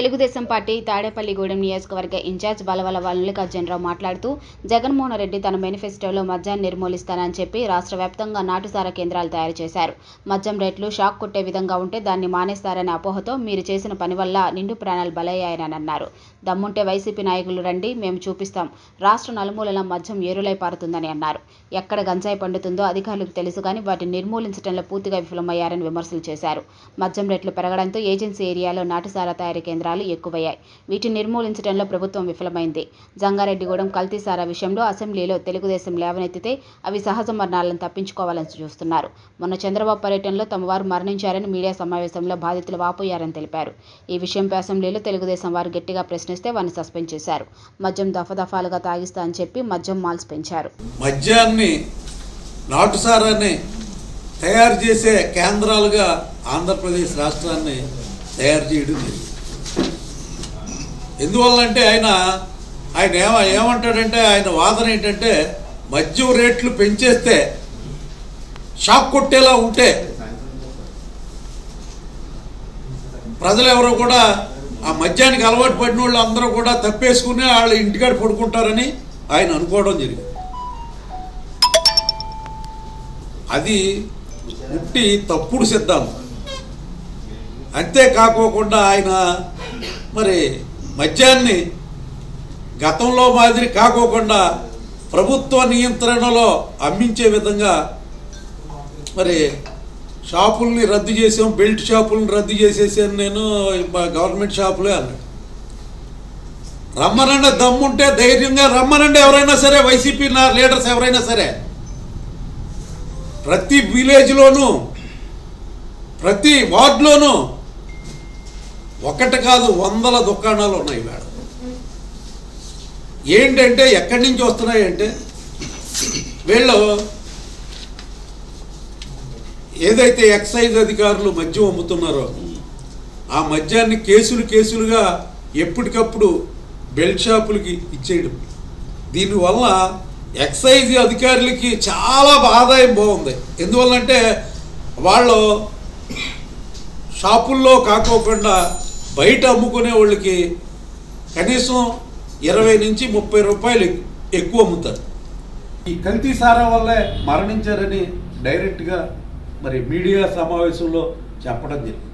Telugu Desam party Tadepalligudem నియోజకవర్గ incharge బలవల Mallikarjunarao మాట్లాడుతూ జగన్మోహన్ రెడ్డి తన మేనిఫెస్టోలో మద్యాన్ని నిర్మూలిస్తానని చెప్పి రాష్ట్ర వ్యాప్తంగా నాటుసారా కేంద్రాలు తయారు చేశారు మద్యం రేట్లు షాక్ కొట్టే విధంగా ఉంటే దాన్ని మానేస్తారనే అపోహతో మీరు చేసిన పని వల్ల నిండు ప్రాణాలు బలయ్యాయని అన్నారు దమ్ముంటే వైసీపీ నాయకులు రండి మేము చూపిస్తాం రాష్ట్ర నలుమూలల మద్యం ఏరులై పారుతుందని అన్నారు ఎక్కడ గంజాయి పండుతుందో అధికారులకు తెలుసు కానీ వాటిని నిర్మూలించడంలో పూర్తిగా విఫలమయ్యారని విమర్శలు చేశారు మద్యం రేట్లు పెరగడంతో ఏజెన్సీ ఏరియాలో నాటుసారా తయారీ కేంద్రాలు ఎక్కువయ్యాయి వీటిని నిర్మూలించడంలో ప్రభుత్వం విఫలమైంది జంగారెడ్డిగూడెం కల్తీ సారా విషయంలో అసెంబ్లీలో తెలుగుదేశం లేవనెత్తితే అవి సహజ మరణాలను తప్పించుకోవాలని చూస్తున్నారు మొన్న చంద్రబాబు పర్యటనలో తమ వారు మరణించారని మీడియా సమావేశంలో బాధితులు వాపోయారని తెలిపారు ఈ విషయంపై అసెంబ్లీలో తెలుగుదేశం వారు గట్టిగా ప్రశ్నిస్తే వారిని సస్పెండ్ చేశారు మద్యం దఫదఫాలుగా తాగిస్తా అని చెప్పి మద్యం మాల్స్ పెంచారు మద్యాన్ని నాటుసారాన్ని తయారు చేసే కేంద్రాలుగా ఆంధ్రప్రదేశ్ రాష్ట్రాన్ని తయారు చేయడం జరిగింది ఎందువల్లంటే ఆయన ఆయన ఏమ ఏమంటాడంటే ఆయన వాదన ఏంటంటే మద్యం రేట్లు పెంచేస్తే షాక్ కొట్టేలా ఉంటే ప్రజలు ఎవరో కూడా ఆ మద్యానికి అలవాటు పడిన వాళ్ళు అందరూ కూడా తప్పేసుకుని వాళ్ళ ఇంటికాడ పడుకుంటారని ఆయన అనుకోవడం జరిగింది అది ఉట్టి తప్పుడు సిద్ధాంతం అంతేకాకోకుండా ఆయన మరి మద్యాన్ని గతంలో మాదిరి కాకోకుండా ప్రభుత్వ నియంత్రణలో అమ్మించే విధంగా మరి షాపుల్ని రద్దు చేసాం బెల్ట్ షాపుల్ని రద్దు చేసేసాను నేను మా గవర్నమెంట్ షాపులే అన్నాడు రమ్మనండి దమ్ముంటే ధైర్యంగా రమ్మనండి ఎవరైనా సరే వైసీపీ నా లీడర్స్ ఎవరైనా సరే ప్రతి విలేజ్లోనూ ప్రతి వార్డులోనూ ఒకటి కాదు వందల దుకాణాలు ఉన్నాయి మేడం ఏంటంటే ఎక్కడి నుంచి వస్తున్నాయంటే వీళ్ళు ఏదైతే ఎక్సైజ్ అధికారులు మద్యం అమ్ముతున్నారో ఆ మద్యాన్ని కేసులు కేసులుగా ఎప్పటికప్పుడు బెల్ట్ షాపులకి ఇచ్చేయడం దీనివల్ల ఎక్సైజ్ అధికారులకి చాలా ఆదాయం బాగుంది ఎందువల్లంటే వాళ్ళు షాపుల్లో కాకోకుండా బయట అమ్ముకునే వాళ్ళకి కనీసం ఇరవై నుంచి ముప్పై రూపాయలు ఎక్- ఎక్కువ అమ్ముతారు ఈ కల్తీ సారా వల్లే మరణించారని డైరెక్ట్గా మరి మీడియా సమావేశంలో చెప్పడం జరిగింది